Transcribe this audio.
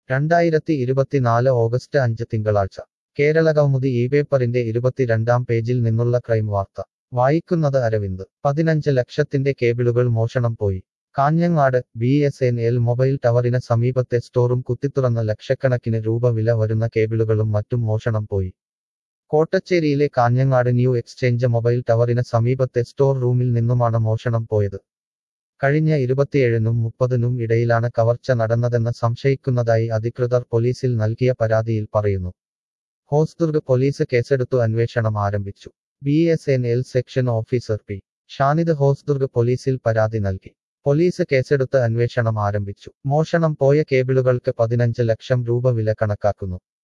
രണ്ടായിരത്തി ഇരുപത്തിനാല് ഓഗസ്റ്റ് അഞ്ച് തിങ്കളാഴ്ച കേരളകൗമുദി ഈ പേപ്പറിന്റെ ഇരുപത്തിരണ്ടാം പേജിൽ നിന്നുള്ള ക്രൈം വാർത്ത വായിക്കുന്നത് അരവിന്ദ് പതിനഞ്ച് ലക്ഷത്തിന്റെ കേബിളുകൾ മോഷണം പോയി Kanhangad B S N L mobile ടവറിന് സമീപത്തെ സ്റ്റോറും കുത്തിത്തുറന്ന ലക്ഷക്കണക്കിന് രൂപ വില വരുന്ന കേബിളുകളും മറ്റും മോഷണം പോയി കോട്ടച്ചേരിയിലെ കാഞ്ഞങ്ങാട് ന്യൂ എക്സ്ചേഞ്ച് മൊബൈൽ ടവറിന് സമീപത്തെ സ്റ്റോർ റൂമിൽ നിന്നുമാണ് മോഷണം പോയത് കഴിഞ്ഞ ഇരുപത്തിയേഴിനും മുപ്പതിനും ഇടയിലാണ് കവർച്ച നടന്നതെന്ന് സംശയിക്കുന്നതായി അധികൃതർ പോലീസിൽ നൽകിയ പരാതിയിൽ പറയുന്നു ഹോസ്ദുർഗ് പോലീസ് കേസെടുത്തു അന്വേഷണം ആരംഭിച്ചു B S N L section officer P Shanid Hosdurg പോലീസിൽ പരാതി നൽകി പോലീസ് കേസെടുത്ത് അന്വേഷണം ആരംഭിച്ചു മോഷണം പോയ കേബിളുകൾക്ക് പതിനഞ്ച് ലക്ഷം രൂപ വില കണക്കാക്കുന്നു